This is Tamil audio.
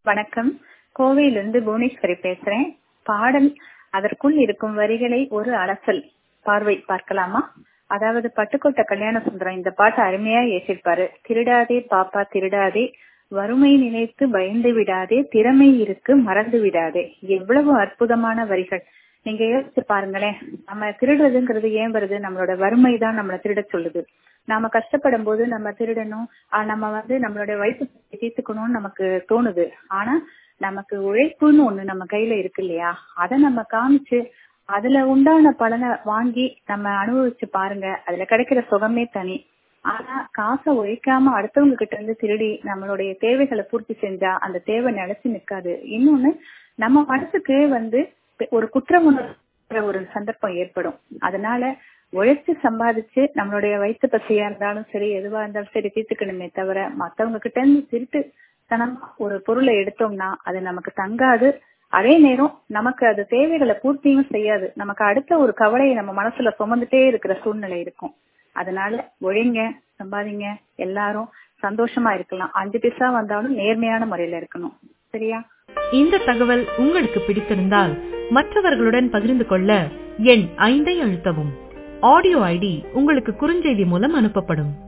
வணக்கம் கோவையிலிருந்து புவனேஸ்வரி பேசுறேன் பாடல் அதற்குள் இருக்கும் வரிகளை ஒரு அலசல் பார்வை பார்க்கலாமா அதாவது பட்டுக்கோட்டை கல்யாண சுந்தரம் இந்த பாட்டு அருமையா ஏசிருப்பாரு திருடாதே பாப்பா திருடாதே வறுமை நினைத்து பயந்து விடாதே திறமை இருக்கு மறந்து விடாதே எவ்வளவு அற்புதமான வரிகள் நீங்க யோசிச்சு பாருங்களேன் நம்ம திருடுறதுங்கிறது ஏன் வருது நம்மளோட வறுமை தான் நம்மளை திருட சொல்லுது நாம கஷ்டப்படும் போது நம்ம திருடணும் ஆஹ் நம்ம வந்து நம்மளோட வயிற்று தீர்த்துக்கணும்னு நமக்கு தோணுது ஆனா நமக்கு உழைப்புன்னு ஒண்ணு நம்ம கையில இருக்கு இல்லையா அதை நம்ம காமிச்சு அதுல உண்டான பலனை வாங்கி நம்ம அனுபவிச்சு பாருங்க அதுல கிடைக்கிற சுகமே தனி ஆனா காசை உழைக்காம அடுத்தவங்க கிட்ட இருந்து திருடி நம்மளுடைய தேவைகளை பூர்த்தி செஞ்சா அந்த தேவை நிலைச்சு நிக்காது இன்னொன்னு நம்ம மனசுக்கு வந்து ஒரு குற்றம் உணர்ற ஒரு சந்தர்ப்பம் ஏற்படும் அதனால உழைச்சு சம்பாதிச்சு நம்மளுடைய வயிற்று பசியா இருந்தாலும் சரி எதுவா இருந்தாலும் சரி தீர்த்துக்கணுமே தவிர மத்தவங்க கிட்ட இருந்து திருட்டு தனமா ஒரு பொருளை எடுத்தோம்னா அது நமக்கு தங்காது அதே நேரம் நமக்கு அது தேவைகளை பூர்த்தியும் செய்யாது நமக்கு அடுத்த ஒரு கவலையை நம்ம மனசுல சுமந்துட்டே இருக்கிற சூழ்நிலை இருக்கும் அதனால ஒழிங்க சம்பாதிங்க எல்லாரும் சந்தோஷமா இருக்கலாம் அஞ்சு பைசா வந்தாலும் நேர்மையான முறையில இருக்கணும் சரியா இந்த தகவல் உங்களுக்கு பிடித்திருந்தால் மற்றவர்களுடன் பகிர்ந்து கொள்ள எண் ஐந்தை அழுத்தவும் ஆடியோ ஐடி உங்களுக்கு குறுஞ்செய்தி மூலம் அனுப்பப்படும்